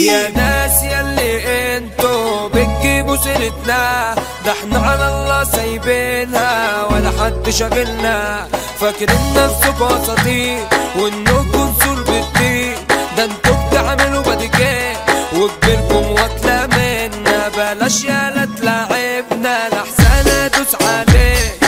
يا ناس يلي انتو بتجيبوا سيرتنا ده احنا على الله سايبينها ولا حد شاغلنا فاكرين نفسكوا اساطير وانكم سور بالدين ده انتوا بتعملوا بديكيه وكبيركم واكله منا بلاش يالا تلاعبنا لحسن ادوس عليك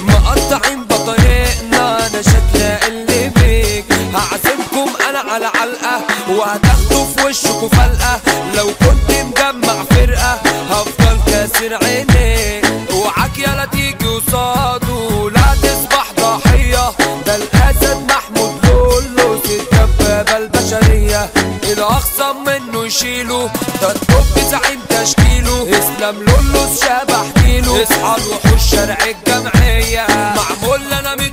مقطعين بطريقنا انا شكلي اللي بيك هعزمكم انا على علقه وهتاخدوا في وشكوا فلقه لو كنت مجمع فرقه هفضل كاسر عينيك اوعاك يالا تيجي قصاده لا تصبح ضحيه ده الاسد محمود لولو الدبابه البشريه الاخصم منه يشيله ده الطب زعيم تشكيله اسلام لولوس شبح كيلو اصحى الوحوش شارع الجمعيه معمول لنا ميت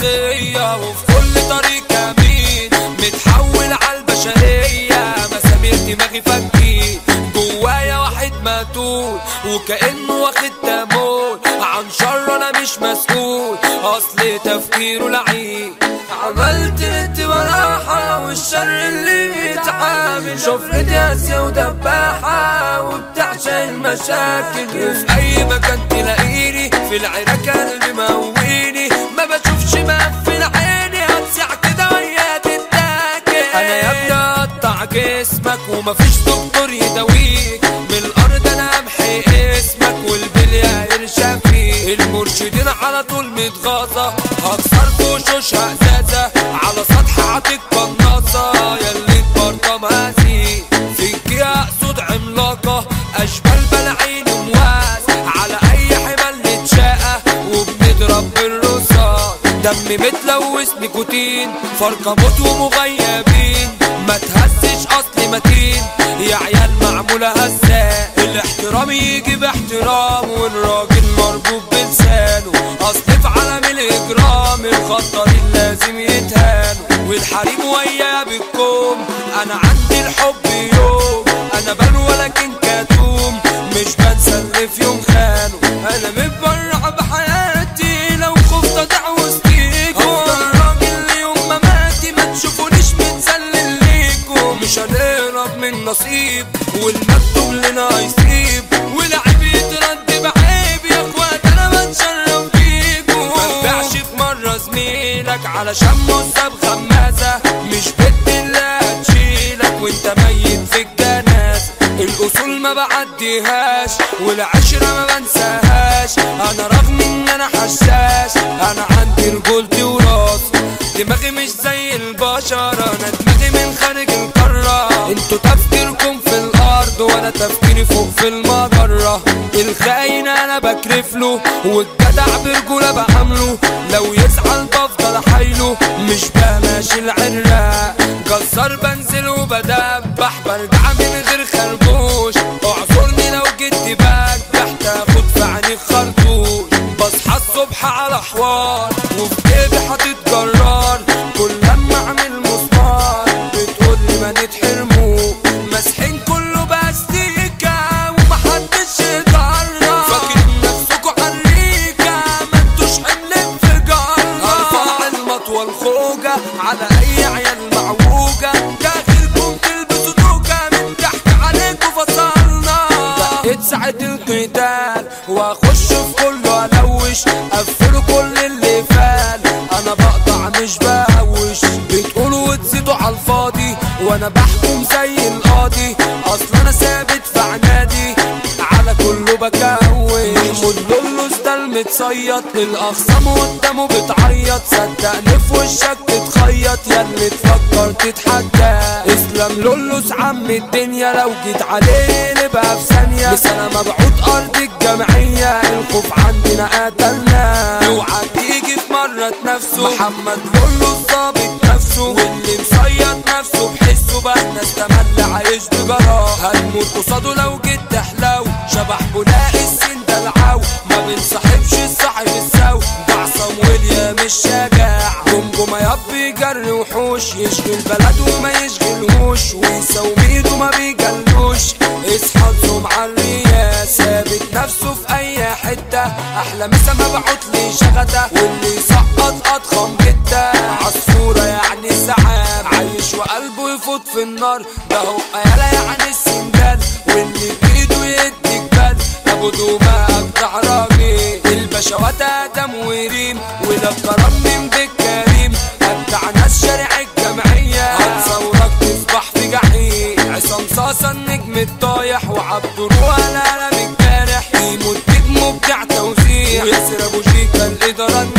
قضيه وفي كل طريق كمين متحول على البشريه مسامير دماغي فكين جوايا واحد مقتول وكانه واخد تمول عن شر انا مش مسؤول اصل تفكيره لعين عملت انت براحة والشر اللي بيتعامل شفرتي قاسية ودباحة وبتعشق المشاكل وفي أي مكان تلاقيني في العراك قلبي مويني ما بشوفش مقفل عيني هتسع كده ويا تتاكل أنا يا ابني أقطع جسمك ومفيش دكتور يداويك من الأرض أنا أمحي اسمك والبلية يرشى فيك المرشدين على طول متغاظة هكسر في وشوشها ازازة على سطح عاتق قناصة ياللي تبرطم هزي فيك اقصد عملاقة اشبال بلعين مواس على اي حمل نتشاقى وبنضرب بالرصاص دم متلوث نيكوتين فرقة موت ومغيبين ما تهزش اصلي متين يا عيال معمولة هزاء الاحترام يجي باحترام والراجل مربوط بلسانه اصل في عالم الاجرام الخطرين لازم يتهانوا والحريم ويا بالكوم انا عندي الحب يوم انا بان ولكن كتوم مش بنسى اللي في يوم خانه انا متبرع بحياتي لو خفت اضيع وسطيكوا افضل راجل يوم ما ماتي ما تشوفونيش متسلل ليكوا مش هنهرب من نصيب والمكتوب لنا هيسيب ولعب يترد بعيب يا اخوات انا بتشرف فيكوا ما تبيعش في مره زميلك علشان مصاب خماسه مش بنت اللي هتشيلك وانت ميت في الجنازه الاصول ما بعديهاش والعشره ما بنساهاش انا رغم ان انا حشاش انا عندي رجولتي وراسي دماغي مش زي البشر انا دماغي من خارج القاره انتوا تفكيركم في الارض وانا تفكيري فوق في المجره الخاين انا بكرف له والجدع برجوله بعمله لو يزعل بفضل احايله مش بماشي العراق جزار بنزل وبدبح برجع من غير خربوش اعذرني لو جيت بكبح تاخد في عينيك خرطوش بصحى الصبح على حوار وفي جيبي حاطط جرار كل لما اعمل مسمار بتقول لي ما نتحرموا مسحين كله باستيكا ومحدش يجرب فاكرين نفسكوا حريكة ما انتوش حمل انفجار ارفع المطوة الخوجة على اي عيال معوجة داخلكم تلبسوا توكة من تحت عليكوا فصلنا بقيت ساعة القتال واخش في كله الوش قفلوا كل اللي فات انا بقطع مش بهوش بتقولوا وتزيدوا على الفاضي وانا بحكم زي القاضي اصل انا ثابت في عنادي على كله بكوش محمود لولوس ده المتصيط للاخصام قدامه بتعيط صدقني في وشك تتخيط يا اللي تفكر تتحدى اسلام لولوس عم الدنيا لو جيت عليه نبقى في ثانية بس انا مبعوث ارض الجمعية الخوف عندنا قتلنا اوعى تيجي في مرة نفسه محمد لولوس ظابط نفسه واللي مصيط نفسه بحسه بقى الناس تملي عايش بجراه هتموت قصاده لو جيت تحلو شبح بلاقي السن دلعو ما بنصاحبش الصاحب السو ده عصام ويليام الشجاع جمجمة ياب بيجري وحوش يشغل بلده وما يشغلهوش ويساوي ايده ما بيجلوش اصحى انتم على الرياس ثابت نفسه في اي حتة احلى مسا مبعوت لي شغدة واللي يسقط اضخم جدا عصفورة يعني سحاب عايش وقلبه يفوت في النار ده هو يالا يعني اللي بايده يدي الجد ابو دوما ابدع راجل البشوات ادم وريم وده الكرم من بالكريم ابدع ناس شارع الجمعيه هتصورك تصبح في جحيم عصام صاصا النجم الطايح وعبد الروح القلم الجارح يموت نجم مبدع توزيع وياسر ابو شيكا الاداره